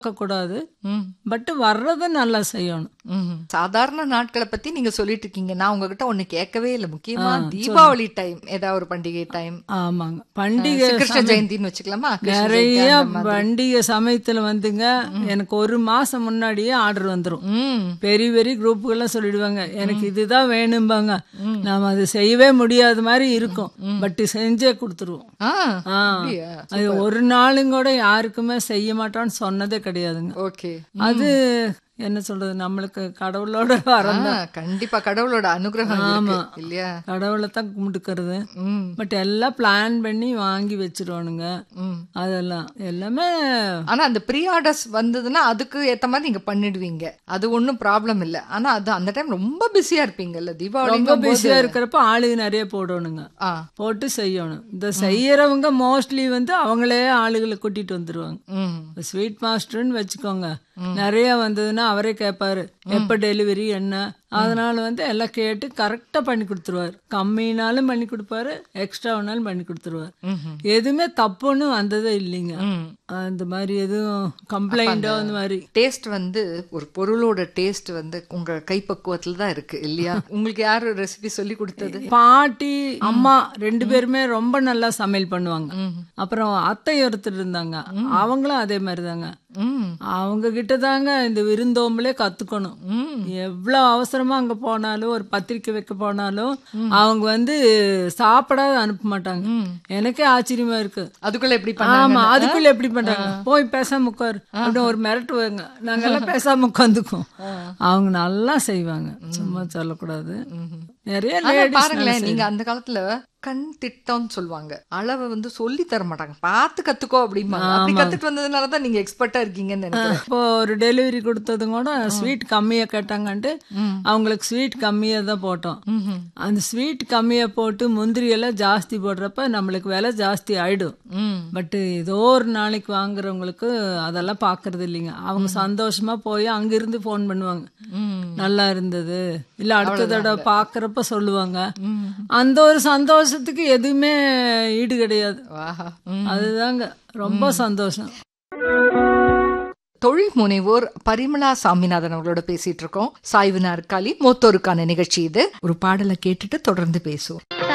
கூடாது ம். பட் வர்றதை நல்லா செய்யணும் ம்ஹும். சாதாரண நாட்களை பத்தி நீங்க சொல்லிட்டு இருக்கீங்க நான் உங்ககிட்ட ஒண்ணு கேட்கவே இல்ல முக்கியமா தீபாவளி டைம் ஏதாவது ஒரு பண்டிகை டைம் ஆமாங்க பண்டிகை கிருஷ்ண ஜெயந்தின்னு வச்சுக்கலாமா கிருஷ்ண நிறைய ஜெயந்தி அந்த மாதிரி. பண்டிகை சமயத்துல வந்துங்க எனக்கு ஒரு மாசம் முன்னாடியே ஆர்டர் வந்துரும் ம். பெரிய பெரிய குரூப்புகள்லாம் சொல்லிடுவாங்க எனக்கு இதுதான் வேணும்பாங்க நாம அது செய்யவே முடியாத மாதிரி இருக்கும் பட் செஞ்சே கொடுத்துருவோம் ஆ, ஆ. அப்படியா? அது ஒரு நாளும் கூட யாருக்குமே செய்ய மாட்டோம்னு சொன்னதே கிடையாதுங்க ஓகே அது என்ன சொல்றது நம்மளுக்கு கடவுளோட வரம் ஆ, கண்டிப்பா கடவுளோட அனுகிரகம் இருக்கு இல்லையா கடவுளை தான் கும்பிட்டுக்கிறது ம். பட் எல்லாம் பிளான் பண்ணி வாங்கி வச்சிருவானுங்க ம். அதெல்லாம் எல்லாமே ஆனா அந்த ப்ரீ ஆர்டர்ஸ் வந்ததுன்னா அதுக்கு ஏத்த மாதிரி நீங்க பண்ணிடுவீங்க அது ஒண்ணும் ப்ராப்ளம் இல்ல ஆனா அது அந்த டைம் ரொம்ப பிஸியா இருப்பீங்கல்ல ரொம்ப தீபாவளி பிஸியா இருக்கிறப்ப ஆளுங்க நிறைய போடணுங்க ஆ போட்டு செய்யணும் இந்த செய்யறவங்க மோஸ்ட்லி வந்து அவங்களே ஆளுகளை கூட்டிட்டு வந்துருவாங்க ம் ஸ்வீட் மாஸ்டர்னு வச்சுக்கோங்க நிறைய வந்ததுன்னா அவரே கேட்பாரு எப்ப டெலிவரி என்ன அதனால வந்து எல்லாம் கேட்டு கரெக்டா பண்ணி கொடுத்துருவாரு கம்மினாலும் பண்ணி கொடுப்பாரு எக்ஸ்ட்ரா வேணாலும் பண்ணி கொடுத்துருவாரு ம்ஹும். எதுவுமே தப்புன்னு வந்ததே இல்லைங்க ம் அந்த மாதிரி எதுவும் கம்ப்ளைண்டோ அந்த மாதிரி டேஸ்ட் வந்து ஒரு பொருளோட டேஸ்ட் வந்து உங்க கைப்பக்குவத்துல தான் இருக்கு இல்லையா உங்களுக்கு யாரு ரெசிபி சொல்லி கொடுத்தது பாட்டி அம்மா ரெண்டு பேருமே ரொம்ப நல்லா சமையல் பண்ணுவாங்க அப்புறம் அத்தை ஒருத்தர் இருந்தாங்க அவங்களும் அதே மாதிரி தாங்க ம் அவங்க கிட்ட தாங்க இந்த விருந்தோம்பலே கத்துக்கணும் ம் எவ்வளவு அவசரமா அங்க போனாலும் ஒரு பத்திரிக்கை வைக்க போனாலும் அவங்க வந்து சாப்பிடாத அனுப்ப மாட்டாங்க எனக்கே ஆச்சரியமா இருக்கு அதுக்குள்ள எப்படி பண்ணாங்க ஆமா அதுக்குள்ள எப்படி பண்றாங்க போய் பேசாம உட்காரு அப்படின்னு ஒரு மிரட்டுவாங்க நாங்க எல்லாம் பேசாம உட்காந்துக்குவோம் அவங்க நல்லா செய்வாங்க சும்மா சொல்லக்கூடாது நிறைய ஆனா ladies பாருங்களேன் நீங்க அந்த காலத்துல கண் திட்டம்னு சொல்லுவாங்க அளவை வந்து சொல்லி தர மாட்டாங்க பார்த்து கத்துக்கோ அப்படிம்பாங்க அப்படி கத்துட்டு வந்ததுனாலதான் நீங்க எக்ஸ்பர்ட்டா இருக்கீங்கன்னு நினைக்கிறேன் இப்போ ஒரு டெலிவரி கொடுத்ததும் கூட ஸ்வீட் கம்மியா கேட்டாங்கன்ட்டு அவங்களுக்கு ஸ்வீட் கம்மியா தான் போட்டோம் அந்த ஸ்வீட் கம்மியா போட்டு முந்திரி எல்லாம் ஜாஸ்தி போடுறப்ப நம்மளுக்கு விலை ஜாஸ்தி ஆயிடும் ம் பட் ஏதோ ஒரு நாளைக்கு வாங்குறவங்களுக்கு அதெல்லாம் பாக்குறது இல்லைங்க அவங்க சந்தோஷமா போய் அங்கிருந்து ஃபோன் பண்ணுவாங்க ம் நல்லா இருந்தது இல்ல அடுத்த தடவை பாக்குறப்ப சொல்லுவாங்க அந்த ஒரு சந்தோஷத்துக்கு எதுவுமே ஈடு கிடையாது வாஹா அதுதாங்க ரொம்ப சந்தோஷம் தொழில் முனைவோர் பரிமளா சாமிநாதன் அவர்களோட பேசிட்டு இருக்கோம் சாய்வு நாற்காலி மூத்தோருக்கான நிகழ்ச்சி இது ஒரு பாடலை கேட்டுட்டு தொடர்ந்து பேசுவோம்